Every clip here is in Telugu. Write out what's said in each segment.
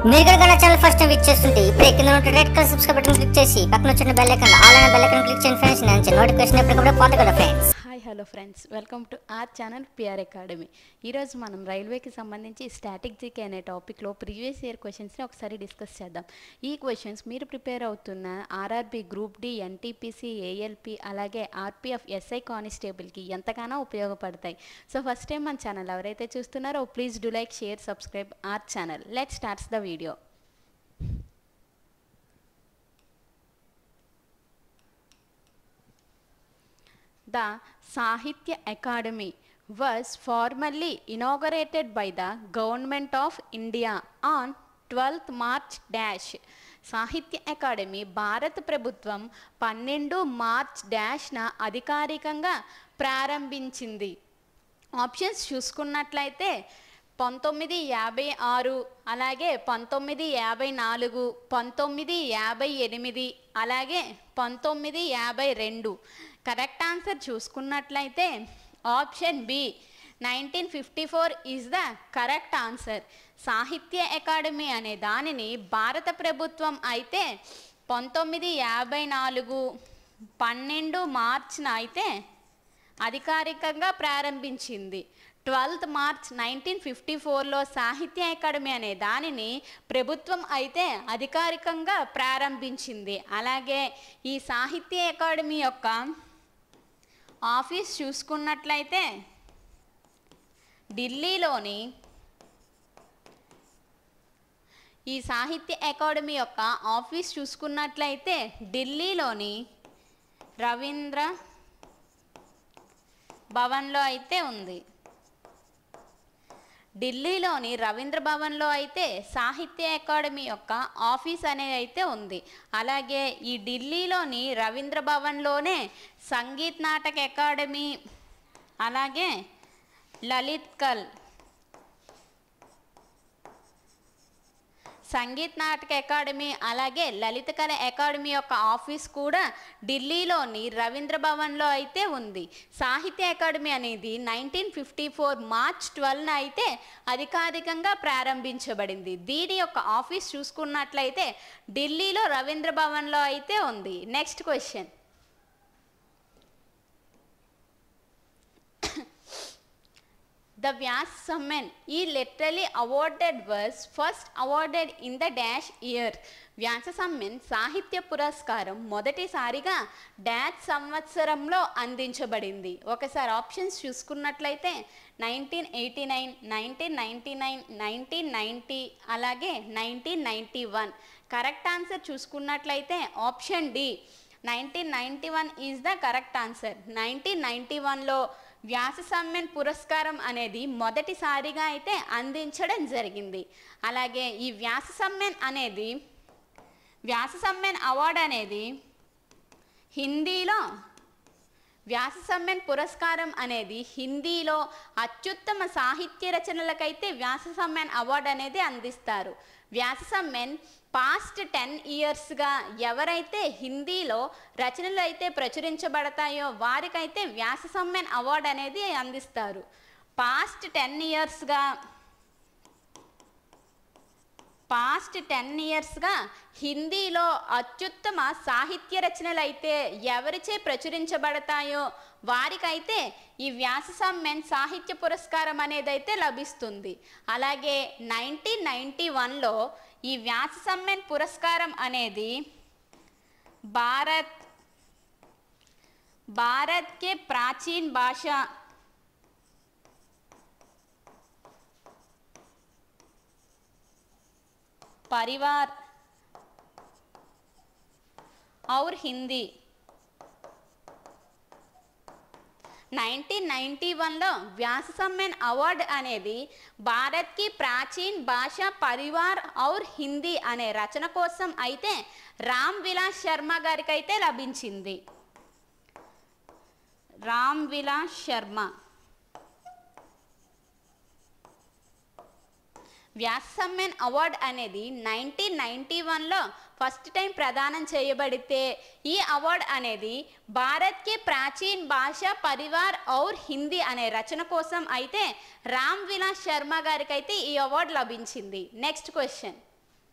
మీరు కనుక నా ఛానల్ ఫస్ట్ టైం విచ్ చేస్తుంటే ఇప్పుడే కింద ఉన్న red colour subscribe button click చేసి పక్కన వచ్చిన బెల్ ఐకాన్ ఆల్ అనే బెల్ ఐకాన్ క్లిక్ చేయండి ఫ్రెండ్స్ నేను నోటిఫికేషన్ ఎప్పటికప్పుడు పొందగలరు friends hi hello friends welcome to our channel PR academy ఈరోజు మనం రైల్వేకి సంబంధించి స్టాటిక్ జీకే అనే టాపిక్లో ప్రీవియస్ ఇయర్ క్వశ్చన్స్ని ఒకసారి డిస్కస్ చేద్దాం ఈ క్వశ్చన్స్ మీరు ప్రిపేర్ అవుతున్న RRB group D NTPC ALP అలాగే ఆర్పిఎఫ్ ఎస్ఐ కానిస్టేబుల్కి ఎంతగానో ఉపయోగపడతాయి సో ఫస్ట్ టైం మన ఛానల్ ఎవరైతే చూస్తున్నారో please do like share subscribe our channel let starts the video The Sahitya Academy was formally inaugurated by the Government of India on 12th March dash. Sahitya academy భారత ప్రభుత్వం పన్నెండు మార్చ్ డాష్న అధికారికంగా ప్రారంభించింది ఆప్షన్స్ చూసుకున్నట్లయితే పంతొమ్మిది యాభై ఆరు అలాగే పంతొమ్మిది యాభై నాలుగు పంతొమ్మిది యాభై ఎనిమిది అలాగే పంతొమ్మిది యాభై రెండు కరెక్ట్ ఆన్సర్ చూసుకున్నట్లయితే option B nineteen fifty four is the correct answer Sahitya academy అనే దానిని భారత ప్రభుత్వం అయితే పంతొమ్మిది యాభై నాలుగు పన్నెండు మార్చ్న అయితే అధికారికంగా ప్రారంభించింది ట్వెల్త్ మార్చ్ నైన్టీన్ ఫిఫ్టీ ఫోర్లో సాహిత్య అకాడమీ అనే దానిని ప్రభుత్వం అయితే అధికారికంగా ప్రారంభించింది అలాగే ఈ సాహిత్య అకాడమీ యొక్క ఆఫీస్ చూసుకున్నట్లయితే ఢిల్లీలోని ఈ సాహిత్య అకాడమీ యొక్క ఆఫీస్ చూసుకున్నట్లయితే ఢిల్లీలోని రవీంద్ర భవన్లో అయితే ఉంది ఢిల్లీలోని రవీంద్ర భవన్లో అయితే సాహిత్య అకాడమీ యొక్క ఆఫీస్ అనేది అయితే ఉంది అలాగే ఈ ఢిల్లీలోని రవీంద్ర భవన్లోనే సంగీత్ నాటక అకాడమీ అలాగే లలిత్ కల్ సంగీత్ నాటక అకాడమీ అలాగే లలిత కళ అకాడమీ యొక్క ఆఫీస్ కూడా ఢిల్లీలోని రవీంద్ర భవన్లో అయితే ఉంది సాహిత్య అకాడమీ అనేది నైన్టీన్ ఫిఫ్టీ ఫోర్ మార్చ్ ట్వెల్వ్న అయితే అధికారికంగా ప్రారంభించబడింది దీని యొక్క ఆఫీస్ చూసుకున్నట్లయితే ఢిల్లీలో రవీంద్ర భవన్లో అయితే ఉంది next question The Vyas Samman ఈ literally awarded was first awarded in the dash year. Vyas Samman సాహిత్య పురస్కారం మొదటిసారిగా డాష్ సంవత్సరంలో అందించబడింది ఒకసారి ఆప్షన్స్ చూసుకున్నట్లయితే nineteen eighty nine nineteen ninety nine nineteen ninety అలాగే nineteen ninety one correct answer చూసుకున్నట్లయితే option D nineteen ninety one is the correct answer nineteen ninety వన్లో వ్యాస సమ్మెన్ పురస్కారం అనేది మొదటిసారిగా అయితే అందించడం జరిగింది అలాగే ఈ వ్యాస సమ్మెన్ అనేది వ్యాస సమ్మెన్ అవార్డు అనేది హిందీలో వ్యాస సమ్మెన్ పురస్కారం అనేది హిందీలో అత్యుత్తమ సాహిత్య రచనలకైతే వ్యాస సమ్మెన్ అవార్డు అనేది అందిస్తారు వ్యాస సమ్మెన్ పాస్ట్ టెన్ ఇయర్స్గా ఎవరైతే హిందీలో రచనలు అయితే ప్రచురించబడతాయో వారికైతే వ్యాస సమ్మెన్ అవార్డు అనేది అందిస్తారు పాస్ట్ టెన్ ఇయర్స్గా పాస్ట్ టెన్ ఇయర్స్గా హిందీలో అత్యుత్తమ సాహిత్య రచనలు అయితే ఎవరిచే ప్రచురించబడతాయో వారికైతే ఈ వ్యాస సమ్మెన్ సాహిత్య పురస్కారం అనేది అయితే లభిస్తుంది అలాగే నైన్టీన్ నైంటీ వన్లో ఈ వ్యాస సమ్మెన్ పురస్కారం అనేది భారత్ భారత్ కే ప్రాచీన్ భాష परिवार और हिंदी నైన్టీన్ నైంటీ వన్లో వ్యాస సమ్మెన్ అవార్డు అనేది భారత్కి ప్రాచీన్ భాష పరివార్ ఔర్ హిందీ అనే రచన కోసం అయితే రామ్ విలాస్ శర్మ గారికి అయితే లభించింది రామ్ విలాస్ శర్మ వ్యాస సమ్మెన్ అవార్డ్ అనేది నైన్టీన్ నైంటీ వన్లో ఫస్ట్ టైం ప్రదానం చేయబడితే ఈ అవార్డ్ అనేది భారత్కి ప్రాచీన్ భాష పరివార్ ఔర్ హిందీ అనే రచన కోసం అయితే రామ్ విలాస్ శర్మ గారికి అయితే ఈ అవార్డు లభించింది next question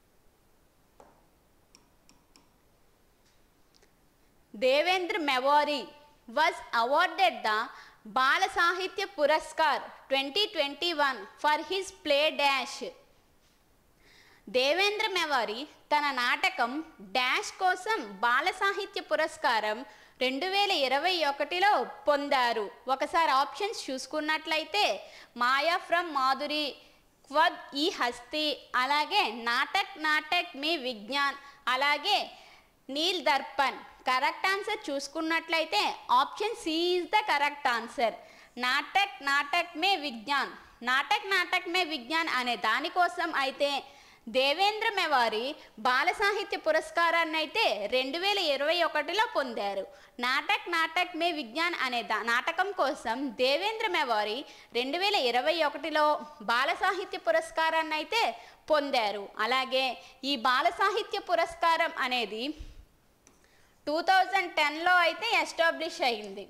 Devendra Mewari was awarded the Bal Sahitya Puraskar twenty twenty one for his play dash Devendra Mewari తన నాటకం డాష్ కోసం బాల సాహిత్య పురస్కారం రెండు వేల ఇరవై ఒకటిలో పొందారు ఒకసారి ఆప్షన్స్ చూసుకున్నట్లయితే మాయా ఫ్రమ్ మాధురి క్వద్ ఈ హస్తి అలాగే నాటక్ నాటక్ మీ విజ్ఞాన్ అలాగే నీల్ దర్పణ్ కరెక్ట్ ఆన్సర్ చూసుకున్నట్లయితే option C is the correct answer Natak Natak Mein Vigyan Natak Natak Mein Vigyan అనే దానికోసం అయితే దేవేంద్ర మెవారి బాల సాహిత్య పురస్కారాన్ని అయితే రెండు వేల ఇరవై ఒకటిలో పొందారు నాటక్ నాటక్ మే విజ్ఞాన్ అనే దా నాటకం కోసం దేవేంద్ర మెవారి రెండు వేల ఇరవై ఒకటిలో బాల సాహిత్య పురస్కారాన్ని అయితే పొందారు అలాగే ఈ బాల సాహిత్య పురస్కారం అనేది టూ థౌజండ్ టెన్లో అయితే ఎస్టాబ్లిష్ అయింది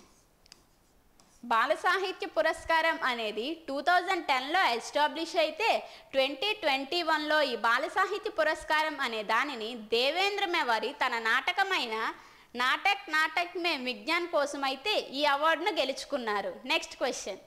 బాల సాహిత్య పురస్కారం అనేది టూ థౌజండ్ టెన్లో ఎస్టాబ్లిష్ అయితే ట్వంటీ ట్వంటీ వన్లో ఈ బాల సాహిత్య పురస్కారం అనే దానిని దేవేంద్ర మెవారి తన నాటకమైన నాటక్ నాటక్ మే విజ్ఞాన్ కోసం అయితే ఈ అవార్డును గెలుచుకున్నారు next question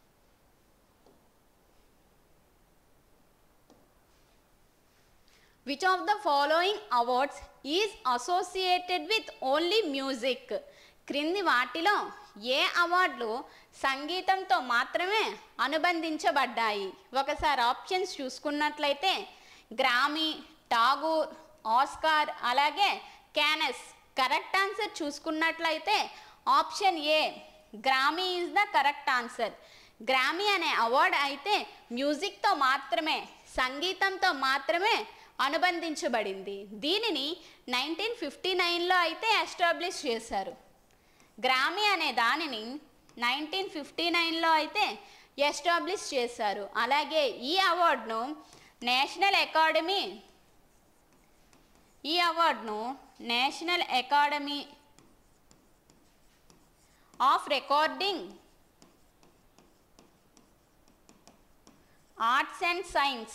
which of the following awards is associated with only music క్రింది వాటిలో ఏ అవార్డులు సంగీతంతో మాత్రమే అనుబంధించబడ్డాయి ఒకసారి ఆప్షన్స్ చూసుకున్నట్లయితే గ్రామీ టాగూర్ ఆస్కార్ అలాగే క్యానస్ కరెక్ట్ ఆన్సర్ చూసుకున్నట్లయితే option A Grammy is the correct answer Grammy అనే అవార్డు అయితే మ్యూజిక్తో మాత్రమే సంగీతంతో మాత్రమే అనుబంధించబడింది దీనిని నైన్టీన్ ఫిఫ్టీ నైన్లో అయితే ఎస్టాబ్లిష్ చేశారు గ్రామీ అనే దానిని నైన్టీన్ ఫిఫ్టీ నైన్లో అయితే ఎస్టాబ్లిష్ చేశారు అలాగే ఈ అవార్డును నేషనల్ అకాడమీ ఈ అవార్డును national academy of recording arts and science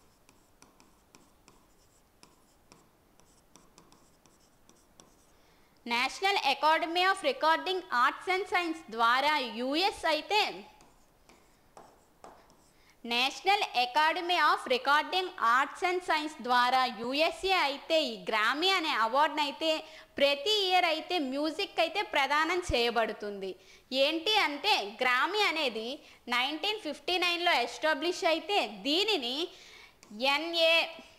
national academy of recording arts and science ద్వారా యుఎస్ అయితే national academy of recording arts and science ద్వారా యుఎస్ఏ అయితే ఈ గ్రామీ అనే అవార్డును అయితే ప్రతి ఇయర్ అయితే మ్యూజిక్ అయితే ప్రదానం చేయబడుతుంది ఏంటి అంటే గ్రామీ అనేది నైన్టీన్ ఫిఫ్టీ నైన్లో ఎస్టాబ్లిష్ అయితే దీనిని NA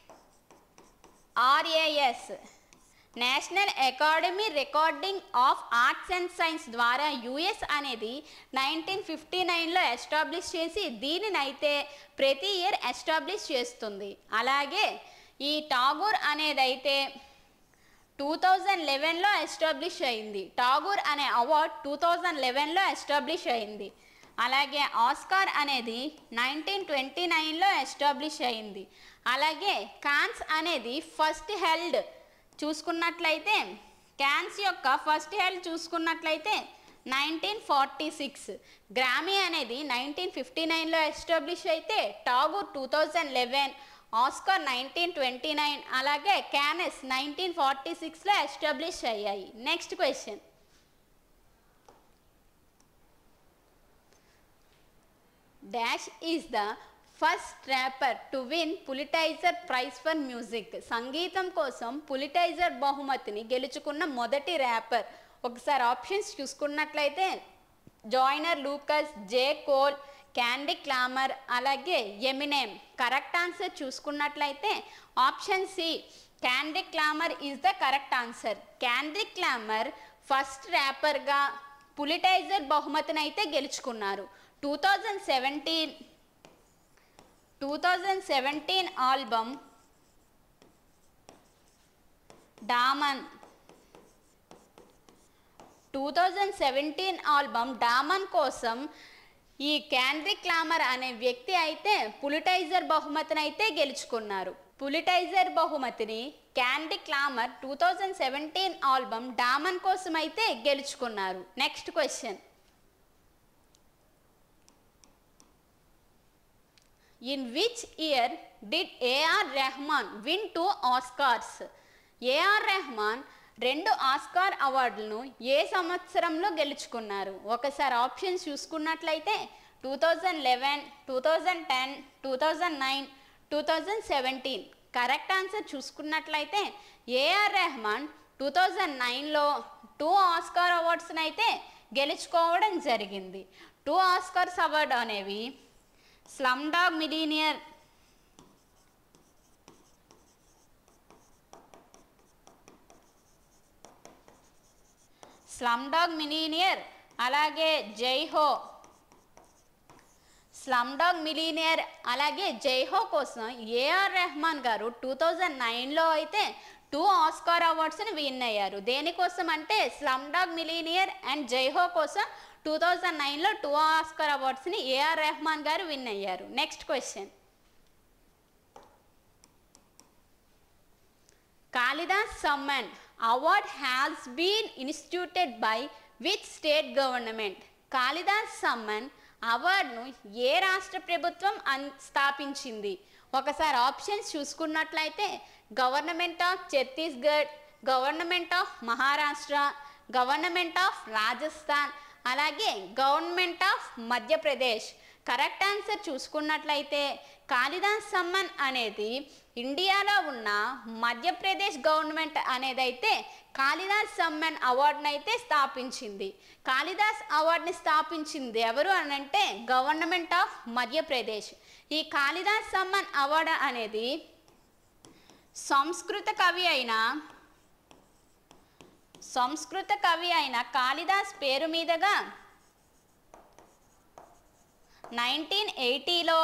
RAS national academy recording of arts and science ద్వారా యుఎస్ అనేది నైన్టీన్ ఫిఫ్టీ నైన్లో ఎస్టాబ్లిష్ చేసి దీనిని అయితే ప్రతి ఇయర్ ఎస్టాబ్లిష్ చేస్తుంది అలాగే ఈ టాగూర్ అనేది అయితే టూ థౌజండ్ లెవెన్లో ఎస్టాబ్లిష్ అయింది టాగూర్ అనే అవార్డ్ టూ థౌజండ్ లెవెన్లో ఎస్టాబ్లిష్ అయింది అలాగే ఆస్కార్ అనేది నైన్టీన్ ట్వంటీ నైన్లో ఎస్టాబ్లిష్ అయింది అలాగే కాన్స్ అనేది ఫస్ట్ హెల్డ్ చూసుకున్నట్లయితే క్యాన్స్ యొక్క ఫస్ట్ హెల్డ్ చూసుకున్నట్లయితే నైన్టీన్ ఫార్టీ సిక్స్ గ్రామీ అనేది నైన్టీన్ ఫిఫ్టీ నైన్లో ఎస్టాబ్లిష్ అయితే Tagore two thousand eleven Oscar nineteen twenty nine అలాగే క్యానెస్ నైన్టీన్ ఫార్టీ సిక్స్లో ఎస్టాబ్లిష్ అయ్యాయి next question dash is the first rapper to win Pulitzer prize for music సంగీతం కోసం పులిటైజర్ బహుమతిని గెలుచుకున్న మొదటి ర్యాపర్ ఒకసారి ఆప్షన్స్ చూసుకున్నట్లయితే Joyner Lucas J Cole Kendrick Lamar అలాగే ఎమినేమ్ కరెక్ట్ ఆన్సర్ చూసుకున్నట్లయితే option C Kendrick Lamar is the correct answer Kendrick Lamar first ర్యాపర్గా పులిటైజర్ బహుమతిని అయితే గెలుచుకున్నారు two thousand seventeen two thousand seventeen album DAMN two thousand seventeen album DAMN కోసం ఈ క్యాండ్రిక్ క్లామర్ అనే వ్యక్తి అయితే పులిటైజర్ బహుమతిని అయితే గెలుచుకున్నారు పులిటైజర్ బహుమతిని Kendrick Lamar two thousand seventeen album DAMN కోసం అయితే గెలుచుకున్నారు next question in which year did A R Rahman win two Oscars A R Rahman రెండు ఆస్కార్ అవార్డులను ఏ సంవత్సరంలో గెలుచుకున్నారు ఒకసారి ఆప్షన్స్ చూసుకున్నట్లయితే two thousand eleven two thousand ten two thousand nine two thousand seventeen correct answer చూసుకున్నట్లయితే ఏఆర్ రెహమాన్ టూ థౌజండ్ నైన్లో టూ ఆస్కార్ అవార్డ్స్ని అయితే గెలుచుకోవడం జరిగింది టూ ఆస్కార్స్ అవార్డు అనేవి slumdog millionaire slum slumdog millionaire అలాగే జైహో స్లమ్ డాగ్ మిలీనియర్ అలాగే జైహో కోసం ఏఆర్ రెహమాన్ గారు టూ థౌజండ్ నైన్లో అయితే టూ ఆస్కార్ అవార్డ్స్ని విన్ అయ్యారు దేనికోసం అంటే slumdog millionaire and Jai Ho కోసం టూ థౌజండ్ నైన్లో టూ ఆస్కార్ అవార్డ్స్ని ఏఆర్ రెహమాన్ గారు విన్ అయ్యారు next question Kalidas Samman award has been instituted by which state government Kalidas Samman అవార్డును ఏ రాష్ట్ర ప్రభుత్వం అన్ స్థాపించింది ఒకసారి ఆప్షన్స్ చూసుకున్నట్లయితే government of Chhattisgarh government of Maharashtra government of Rajasthan అలాగే government of Madhya Pradesh correct answer చూసుకున్నట్లయితే కాళిదాస్ సమ్మన్ అనేది ఇండియాలో ఉన్న మధ్యప్రదేశ్ గవర్నమెంట్ అనేదైతే కాళిదాస్ సమ్మన్ అవార్డుని అయితే స్థాపించింది కాళిదాస్ అవార్డుని స్థాపించింది ఎవరు అని అంటే గవర్నమెంట్ ఆఫ్ మధ్యప్రదేశ్ ఈ కాళిదాస్ సమ్మన్ అవార్డు అనేది సంస్కృత కవి అయిన సంస్కృత కవి అయిన కాళిదాస్ పేరు మీదుగా నైన్టీన్ ఎయిటీలో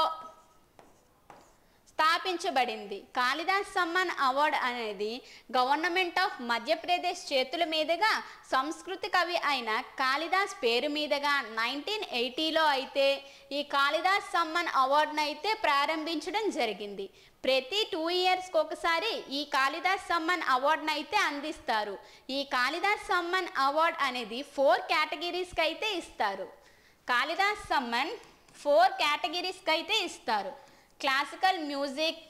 స్థాపించబడింది కాళిదాస్ సమ్మాన్ అవార్డ్ అనేది గవర్నమెంట్ ఆఫ్ మధ్యప్రదేశ్ చేతుల మీదుగా సంస్కృత కవి అయిన కాళిదాస్ పేరు మీదుగా నైన్టీన్ ఎయిటీలో అయితే ఈ కాళిదాస్ సమ్మాన్ అవార్డును అయితే ప్రారంభించడం జరిగింది ప్రతి టూ ఇయర్స్కి ఒకసారి ఈ కాళిదాస్ సమ్మాన్ అవార్డును అయితే అందిస్తారు ఈ కాళిదాస్ సమ్మాన్ అవార్డ్ అనేది ఫోర్ కేటగిరీస్కి అయితే ఇస్తారు కాళిదాస్ సమ్మన్ ఫోర్ కేటగిరీస్కి అయితే ఇస్తారు క్లాసికల్ మ్యూజిక్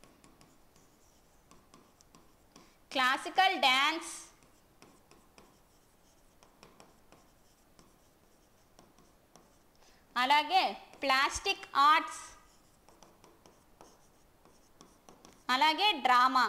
క్లాసికల్ డ్యాన్స్ అలాగే ప్లాస్టిక్ ఆర్ట్స్ అలాగే డ్రామా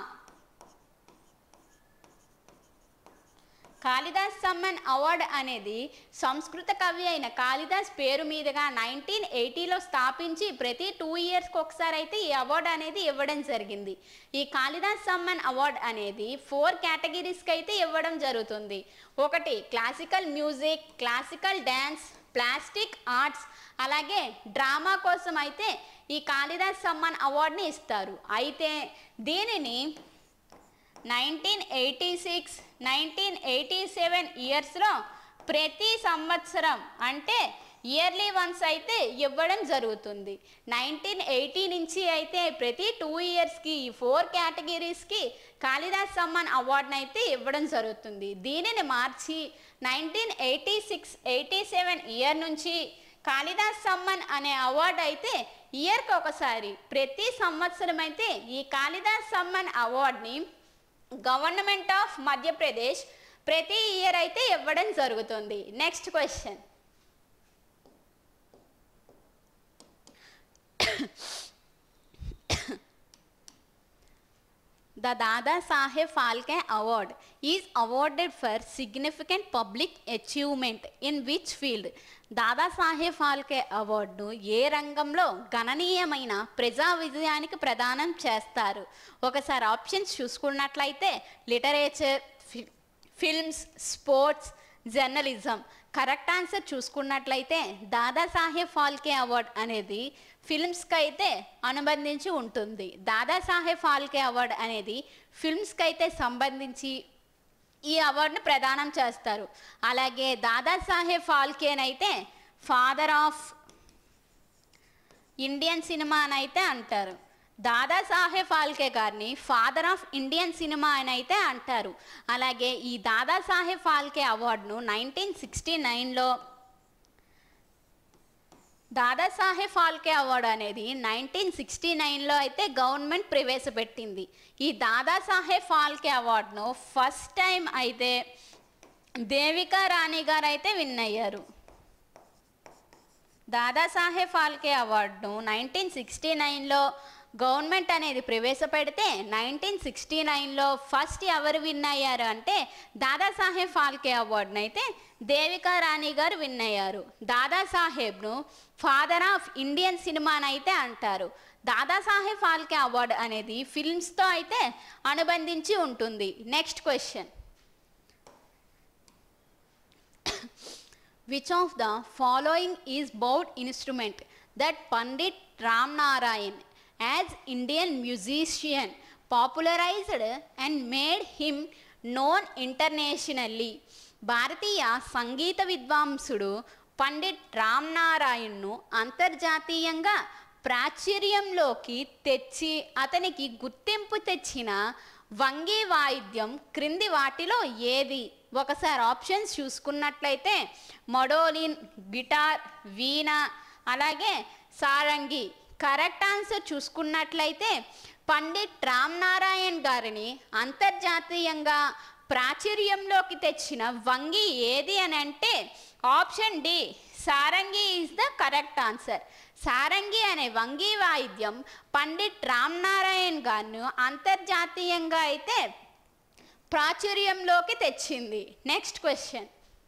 కాళిదాస్ సమ్మన్ అవార్డ్ అనేది సంస్కృత కవి అయిన కాళిదాస్ పేరు మీదుగా నైన్టీన్ ఎయిటీలో స్థాపించి ప్రతి టూ ఇయర్స్కి ఒకసారి అయితే ఈ అవార్డు అనేది ఇవ్వడం జరిగింది ఈ కాళిదాస్ సమ్మన్ అవార్డ్ అనేది ఫోర్ కేటగిరీస్కి అయితే ఇవ్వడం జరుగుతుంది ఒకటి classical music classical dance plastic arts అలాగే డ్రామా కోసం అయితే ఈ కాళిదాస్ సమ్మాన్ అవార్డుని ఇస్తారు అయితే దీనిని nineteen eighty six nineteen eighty seven ఇయర్స్లో ప్రతి సంవత్సరం అంటే ఇయర్లీ వన్స్ అయితే ఇవ్వడం జరుగుతుంది నైన్టీన్ ఎయిటీ నుంచి అయితే ప్రతి టూ ఇయర్స్కి ఈ ఫోర్ కేటగిరీస్కి కాళిదాస్ సమ్మాన్ అవార్డుని అయితే ఇవ్వడం జరుగుతుంది దీనిని March nineteen eighty six eighty seven year నుంచి కాళిదాస్ సమ్మన్ అనే అవార్డు అయితే ఇయర్కి ఒకసారి ప్రతి సంవత్సరం అయితే ఈ కాళిదాస్ సమ్మన్ అవార్డ్ని గవర్నమెంట్ ఆఫ్ మధ్యప్రదేశ్ ప్రతి ఇయర్ అయితే ఇవ్వడం జరుగుతుంది next question The Dada Saheb Phalke Award is awarded for significant public achievement in which field? Dada Saheb Phalke అవార్డును ఏ రంగంలో గణనీయమైన ప్రజా విజయానికి ప్రదానం చేస్తారు ఒకసారి ఆప్షన్స్ చూసుకున్నట్లయితే literature films sports journalism correct answer చూసుకున్నట్లయితే దాదాసాహెబ్ ఫాల్కే అవార్డ్ అనేది ఫిల్మ్స్కి అయితే అనుబంధించి ఉంటుంది దాదాసాహెబ్ ఫాల్కే అవార్డ్ అనేది ఫిల్మ్స్కి అయితే సంబంధించి ఈ అవార్డును ప్రదానం చేస్తారు అలాగే దాదాసాహెబ్ ఫాల్కేనైతే ఫాదర్ ఆఫ్ ఇండియన్ సినిమా అని అయితే అంటారు దాదాసాహెబ్ ఫాల్కే గారిని ఫాదర్ ఆఫ్ ఇండియన్ సినిమా అని అయితే అంటారు అలాగే ఈ దాదాసాహెబ్ ఫాల్కే అవార్డును నైన్టీన్ సిక్స్టీ నైన్లో దాదాసాహెబ్ ఫాల్కే అవార్డు అనేది నైన్టీన్ సిక్స్టీ నైన్లో అయితే గవర్నమెంట్ ప్రవేశపెట్టింది ఈ దాదాసాహెబ్ ఫాల్కే అవార్డును ఫస్ట్ టైం అయితే దేవికా రాణి గారు అయితే విన్ అయ్యారు దాదాసాహెబ్ ఫాల్కే అవార్డును నైన్టీన్ సిక్స్టీ నైన్లో గవర్నమెంట్ అనేది ప్రవేశపెడితే నైన్టీన్ సిక్స్టీ నైన్లో ఫస్ట్ ఎవరు విన్ అయ్యారు అంటే దాదాసాహెబ్ ఫాల్కే అవార్డును అయితే దేవికా రాణి గారు విన్ అయ్యారు దాదాసాహెబ్ను ఫాదర్ ఆఫ్ ఇండియన్ సినిమాని అయితే అంటారు దాదాసాహెబ్ ఫాల్కే అవార్డు అనేది ఫిల్మ్స్తో అయితే అనుబంధించి ఉంటుంది next question Which of the following is bowed instrument that Pandit Ram Narayan, as Indian musician, popularized and made him known internationally? భారతీయ సంగీత విద్వాంసుడు పండిట్ రామ్ నారాయణ్ను అంతర్జాతీయంగా ప్రాచుర్యంలోకి తెచ్చి అతనికి గుర్తింపు తెచ్చిన వంగి వాయిద్యం క్రింది వాటిలో ఏది ఒకసారి ఆప్షన్స్ చూసుకున్నట్లయితే మడోలిన్ గిటార్ వీణ అలాగే సారంగి కరెక్ట్ ఆన్సర్ చూసుకున్నట్లయితే పండిట్ రామ్ నారాయణ్ గారిని అంతర్జాతీయంగా ప్రాచుర్యంలోకి తెచ్చిన వంగి ఏది అని అంటే option D sarangi is the correct answer sarangi అనే వంగి వాయిద్యం పండిట్ రామ్ నారాయణ్ గారిను అంతర్జాతీయంగా అయితే ప్రాచుర్యంలోకి తెచ్చింది next question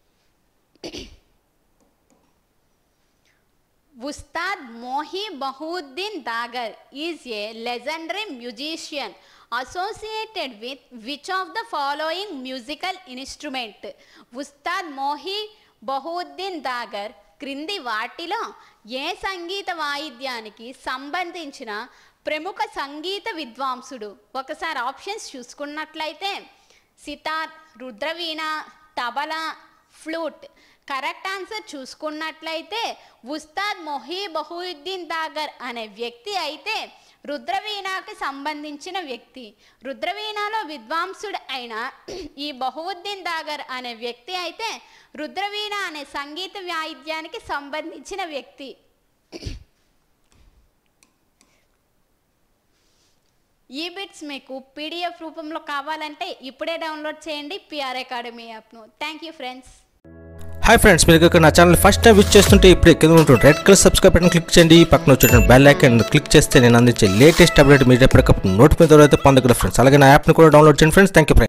Ustad Mohi Bahauddin Dagar is a legendary musician associated with which of the following musical instrument Ustad Mohi Bahauddin Dagar క్రింది వాటిలో ఏ సంగీత వాయిద్యానికి సంబంధించిన ప్రముఖ సంగీత విద్వాంసుడు ఒకసారి ఆప్షన్స్ చూసుకున్నట్లయితే sitar rudra veena tabla flute correct answer చూసుకున్నట్లయితే ఉస్తాద్ మొహీ బహుద్దీన్ దాగర్ అనే వ్యక్తి అయితే రుద్రవీణకి సంబంధించిన వ్యక్తి రుద్రవీణలో విద్వాంసుడు అయిన ఈ బహుద్దీన్ దాగర్ అనే వ్యక్తి అయితే రుద్రవీణ అనే సంగీత వాయిద్యానికి సంబంధించిన వ్యక్తి ఈ బిట్స్ మీకు పీడిఎఫ్ రూపంలో కావాలంటే ఇప్పుడే డౌన్లోడ్ చేయండి పిఆర్ అకాడమీ యాప్ను thank you friends hi friends మీరు ఇక్కడ నా ఛానల్ ఫస్ట్ టైం విచ్ చేస్తుంటే ఇప్పుడే కింద ఉంటుంది red colour subscribe button click చేయండి పక్కన వచ్చేటువంటి బెల్ ఐకాన్ క్లిక్ చేస్తే నేను అందించే లేటెస్ట్ అప్డేట్ మీరు ఎప్పటికప్పుడు నోటిఫికేషన్ అయితే పొందగలరు ఫ్రెండ్స్ అలాగే నా యాప్ని కూడా డౌన్లోడ్ చేయండి ఫ్రెండ్స్ థ్యాంక్ యూ